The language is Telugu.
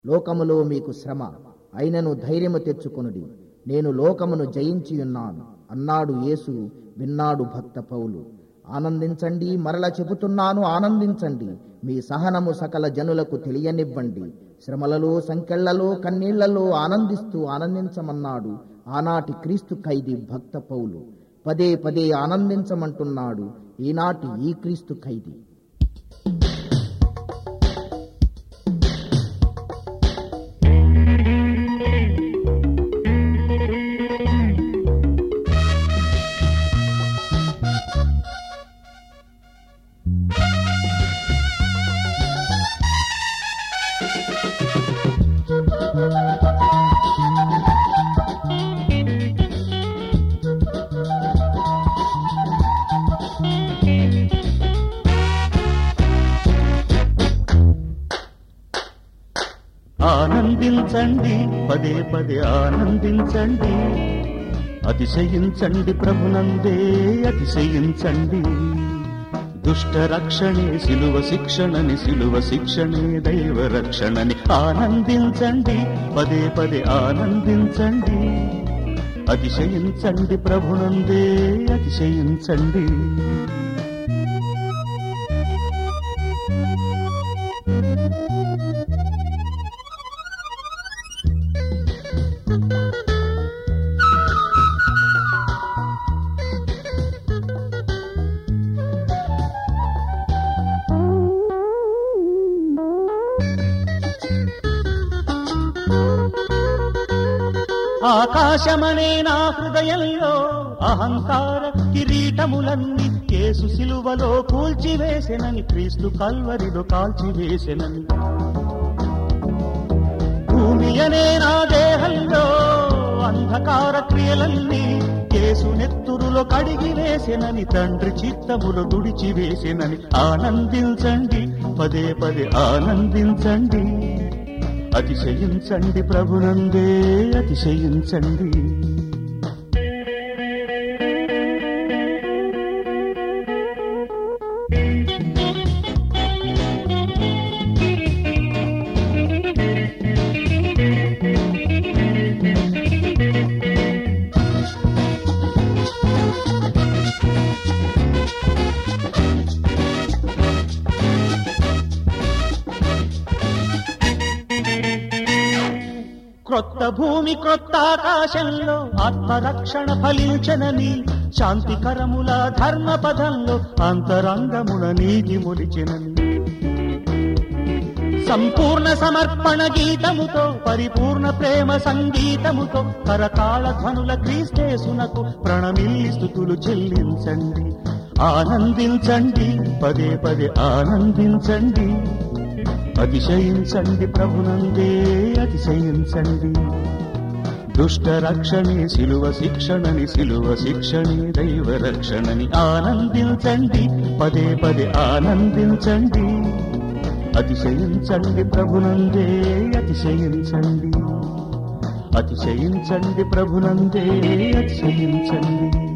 లోకములో మీకు శ్రమ అయినను ధైర్యము తెచ్చుకొనుడి నేను లోకమును జయించి ఉన్నాను అన్నాడు యేసు విన్నాడు భక్త పౌలు ఆనందించండి మరల చెబుతున్నాను ఆనందించండి మీ సహనము సకల జనులకు తెలియనివ్వండి శ్రమలలో సంకెళ్లలో కన్నీళ్లలో ఆనందిస్తూ ఆనందించమన్నాడు ఆనాటి క్రీస్తు ఖైదీ భక్త పౌలు పదే పదే ఆనందించమంటున్నాడు ఈనాటి ఈ క్రీస్తు ఖైదీ ఆనందించండి పదే పదే ఆనందించండి అతిశయించండి ప్రభునందే అతిశయించండి దుష్ట రక్షణే సిలువ శిక్షణని సిలువ శిక్షణే దైవ రక్షణని ఆనందించండి పదే పదే ఆనందించండి అతిశయించండి ప్రభునందే అతిశయించండి ఆకాశమనే నా హృదయంలో అహంకార కిరీటములన్నీ కేసు సిలువలో కూల్చివేసెనని క్రీస్తు కల్వరిలో కాల్చివేసెనని భూమి అనే నా దేహంలో అంధకార క్రియలన్నీ కేసు నెత్తురులో కడిగి వేసెనని తండ్రి చిత్తములో తుడిచి వేసెనని ఆనందించండి పదే పదే ఆనందించండి అతిశయించండి ప్రభునందే అతిశయించండి క్రొత్త భూమి క్రొత్త ఆకాశంలో ఆత్మరక్షణ ఫలించనని శాంతికరముల ధర్మ పదంలో అంతరంగముల నీతి మొలిచెనని సంపూర్ణ సమర్పణ గీతముతో పరిపూర్ణ ప్రేమ సంగీతముతో కరతాళ ధ్వనుల క్రీస్తేసునకు ప్రణమిల్లి స్థుతులు చెల్లించండి ఆనందించండి పదే పదే ఆనందించండి అతిశయించండి ప్రభునందే అతిశయించండి దుష్ట రక్షణే సిలువ శిక్షణని సిలువ శిక్షణే దైవ రక్షణని ఆనందించండి పదే పదే ఆనందించండి అతిశయించండి ప్రభునందే అతిశయించండి అతిశయించండి ప్రభునందే అతిశయించండి